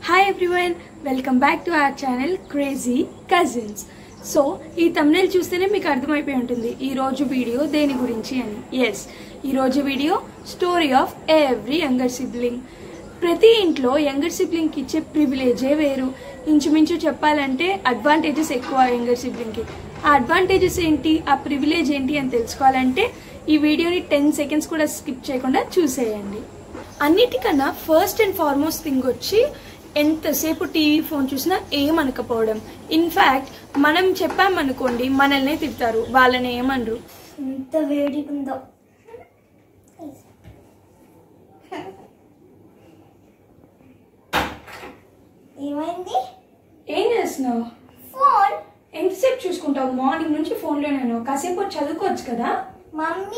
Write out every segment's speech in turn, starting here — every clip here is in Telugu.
Hi everyone welcome back to our channel crazy cousins so ఈ తమ్నేల్ చూస్తేనే మీకు అర్థమైపోయి ఉంటుంది ఈ రోజు వీడియో దేని గురించి అని ఎస్ ఈరోజు video story of every younger sibling ప్రతి ఇంట్లో యంగర్ సిబ్లింగ్కి ఇచ్చే ప్రివిలేజే వేరు ఇంచుమించు చెప్పాలంటే అడ్వాంటేజెస్ ఎక్కువ యంగర్ సిబ్లింగ్కి ఆ అడ్వాంటేజెస్ ఏంటి ఆ ప్రివిలేజ్ ఏంటి అని తెలుసుకోవాలంటే ఈ వీడియోని టెన్ సెకండ్స్ కూడా స్కిప్ చేయకుండా చూసేయండి అన్నిటికన్నా ఫస్ట్ అండ్ ఫార్మోస్ట్ థింగ్ వచ్చి ఎంతసేపు టీవీ ఫోన్ చూసినా ఏమనకపోవడం ఇన్ఫ్యాక్ట్ మనం చెప్పామనుకోండి మనల్నే తిడతారు వాళ్ళని ఏమనరు ఎంత వేడిగా ఉందో ఏమైంది ఏం చేస్తున్నావు ఫోన్ ఎంతసేపు చూసుకుంటావు మార్నింగ్ నుంచి ఫోన్లో నేను కాసేపు వచ్చి చదువుకోవచ్చు కదా మమ్మీ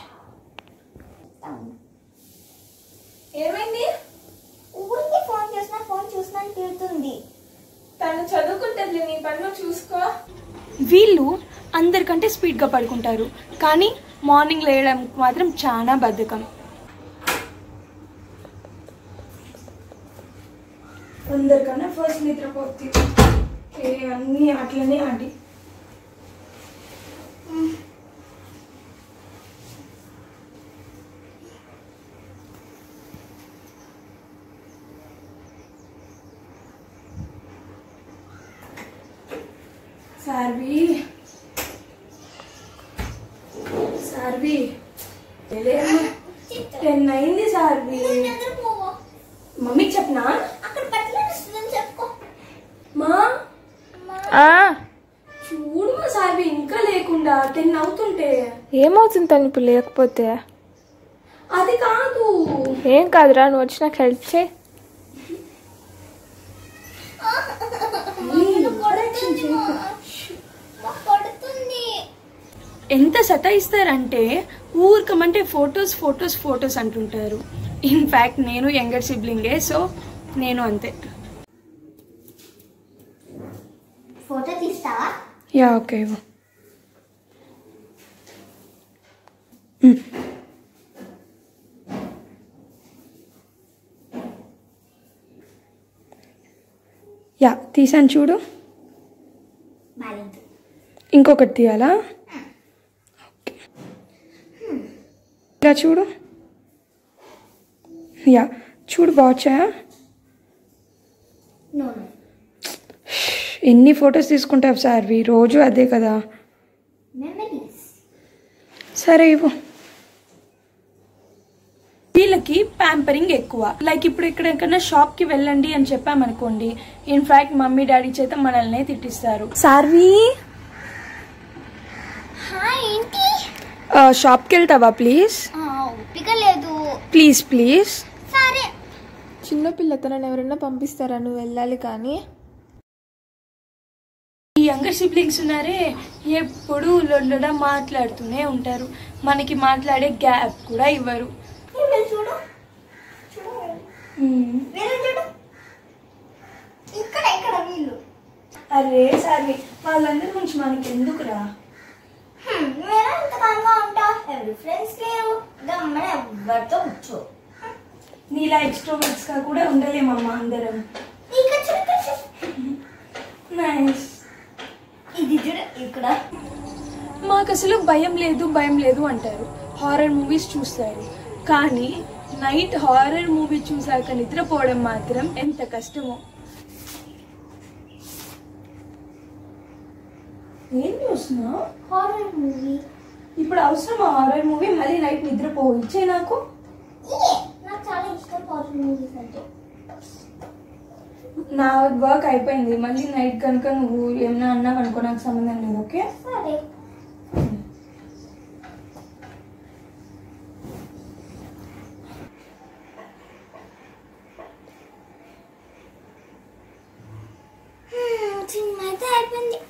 ఏమైంది ఊరికి ఫోన్ చూసినా ఫోన్ చూసినా అని తిడుతుంది తను చదువుకుంటుంది నీ పన్ను చూసుకో వీళ్ళు అందరికంటే స్పీడ్గా పడుకుంటారు కానీ మార్నింగ్ లేయడం మాత్రం చాలా బద్ధకం అందరికన్నా ఫస్ట్ నిద్రపోతుంది ఏ, అన్నీ అట్లనే ఆడి సార్వి సార్వి టెన్ అయింది సార్వి నిద్రపోవా మమ్మీకి చెప్పనా అక్కడ బట్టలు వస్తుందని చెప్పుకో మా చూడు మా సార్వి ఇంకా లేకుండా టెన్ అవుతుంటే ఏమవుతుంది తను ఇప్పుడు లేకపోతే అది కాదు ఏం కాదురా నువ్వు వచ్చి నాకు హెల్ప్ చేయి correction చేయకు. కొడుతుంది ఎంత సతాయిస్తారంటే ఊరికమంటే ఫొటోస్ ఫొటోస్ ఫొటోస్ అంటుంటారు ఇన్ఫ్యాక్ట్ నేను యంగర్ సిబ్లింగే సో నేను అంతే ఫోటో తీస్తావా యా ఓకే యా తీసాను చూడు బాలేదు ఇంకొకటి తీయాలా ఓకే ఇలా చూడు యా చూడు బాగుచ్చాయా నో ఎన్ని ఫొటోస్ తీసుకుంటావు సార్వి రోజు అదే కదా మెమరీస్ సరే ఇవ్వు వీళ్ళకి ప్యాంపరింగ్ ఎక్కువ లైక్ ఇప్పుడు ఎక్కడికైనా షాప్ కి వెళ్ళండి అని చెప్పామనుకోండి ఇన్ఫాక్ట్ మమ్మీ డాడీ చేత మనల్ని తిట్టిస్తారు సార్వి హాయ్ ఏంటి షాప్కి వెళ్తావా ప్లీజ్ ఆ, ఓపిక లేదు ప్లీజ్ ప్లీజ్ సరే చిన్నపిల్ల తనని ఎవరైనా పంపిస్తారా నువ్వు వెళ్ళాలి కానీ ఈ యంగర్ సిబ్లింగ్స్ ఉన్నారే ఎప్పుడు లొల్లడ మాట్లాడుతూనే ఉంటారు మనకి మాట్లాడే గ్యాప్ కూడా ఇవ్వరు వీళ్ళు చూడు చూడు వీళ్ళు చూడు ఇక్కడ ఇక్కడ వీళ్ళు అరే సార్వి వాళ్ళందరి గురించి మనకి ఎందుకురా హ్మ్, నువ్వేనా ఇంత కాంగా ఉంటావు ఎవరి ఫ్రెండ్స్ లేరు గమ్మన ఎవరితో కూర్చో నీలా ఎక్స్ట్రోవర్ట్స్ గా కూడా ఉండలేమమ్మా అందరం ఇక్కడ చూడు ఇక్కడ చూడు. నైస్ ఇది చూడు ఇక్కడ మాకు అసలు భయం లేదు భయం లేదు అంటారు హారర్ మూవీస్ చూస్తారు కానీ నైట్ హారర్ మూవీ చూసాక నిద్రపోవడం మాత్రం ఎంత కష్టమో ఏం చూస్తున్నావు హారర్ మూవీ ఇప్పుడు అవసరం హారర్ మూవీ మళ్ళీ నైట్ నిద్రపోవు ఇచ్చే నాకు నాకు చాలా ఇష్టం హారర్ మూవీస్ అంటే నా వర్క్ అయిపోయింది మళ్ళీ నైట్ కనుక నువ్వు ఏమన్నా అన్నావు అనుకో నాకు సంబంధం లేదు ఓకే సరే హ్మ్, సినిమా అయితే అయిపోయింది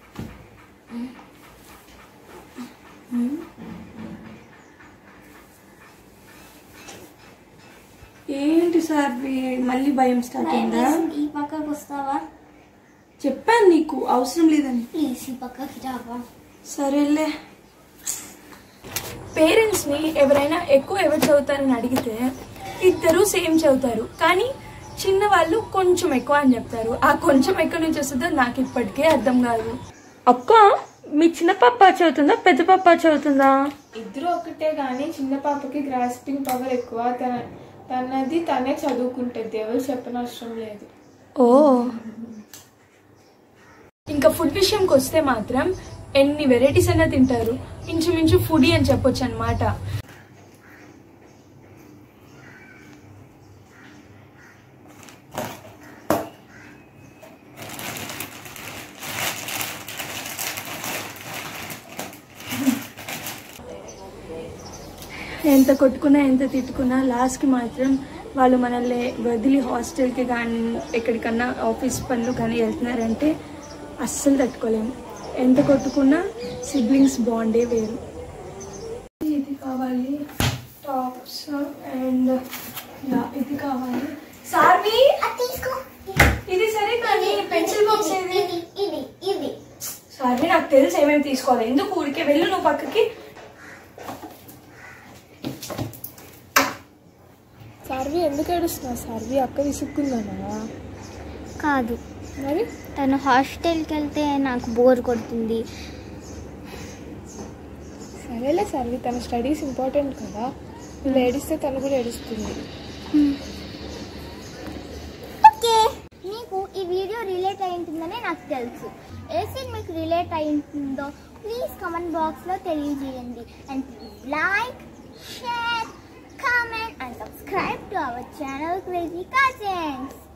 ఏంటి సార్ మళ్ళీ భయం స్టార్ట్ అయిందా ఈ పక్కకు వస్తావా చెప్పాను నీకు అవసరం లేదని ప్లీజ్ ఈ పక్కకి రావా సరేలే పేరెంట్స్ని ఎవరైనా ఎక్కువ ఎవరు చదువుతారని అడిగితే ఇద్దరు సేమ్ చదువుతారు కానీ చిన్న వాళ్ళు కొంచెం ఎక్కువ అని చెప్తారు ఆ కొంచెం ఎక్కడి నుంచి వస్తుందో నాకు ఇప్పటికే అర్థం కాదు అక్క మీ చిన్న పాప చదువుతుందా పెద్ద పాప చదువుతుందా ఇద్దరు ఒకటే కానీ చిన్న పాపకి గ్రాస్పింగ్ పవర్ ఎక్కువ తన తనది తనే చదువుకుంటుంది ఎవరు చెప్పనవసరం లేదు ఓ ఇంకా ఫుడ్ విషయంకి వస్తే మాత్రం ఎన్ని వెరైటీస్ అయినా తింటారు ఇంచుమించు ఫుడీ అని చెప్పొచ్చు అనమాట ఎంత కొట్టుకున్నా ఎంత తిట్టుకున్నా లాస్ట్కి మాత్రం వాళ్ళు మనల్ని వదిలి హాస్టల్కి కానీ ఎక్కడికన్నా ఆఫీస్ పనులు కానీ వెళ్తున్నారంటే అస్సలు తట్టుకోలేము ఎంత కొట్టుకున్నా సిబ్లింగ్స్ బాండే వేరు ఇది కావాలి టాప్స్ అండ్ ఇది కావాలి సార్వి అది తీసుకో ఇది సరే కానీ పెన్సిల్ బాక్స్ ఏది ఇది ఇది ఇది సార్వి నాకు తెలుసు ఏమేమి తీసుకోవాలి ఎందుకు ఊరికే వెళ్ళు నువ్వు పక్కకి సార్వి ఎందుకు ఏడుస్తున్నావు సార్వి అక్క విసుక్కుందన్నా కాదు మరి తను హాస్టల్కి వెళ్తే నాకు బోర్ కొడుతుంది సరేలే సార్వి తన స్టడీస్ ఇంపార్టెంట్ కదా నువ్వు ఏడిస్తే తను కూడా ఏడుస్తుంది ఓకే మీకు ఈ వీడియో రిలేట్ అయి ఉంటుందని నాకు తెలుసు ఏ సీన్ మీకు రిలేట్ అయి ఉంటుందో ప్లీజ్ కమెంట్ బాక్స్లో తెలియజేయండి and like share comment and subscribe to our channel crazy cousins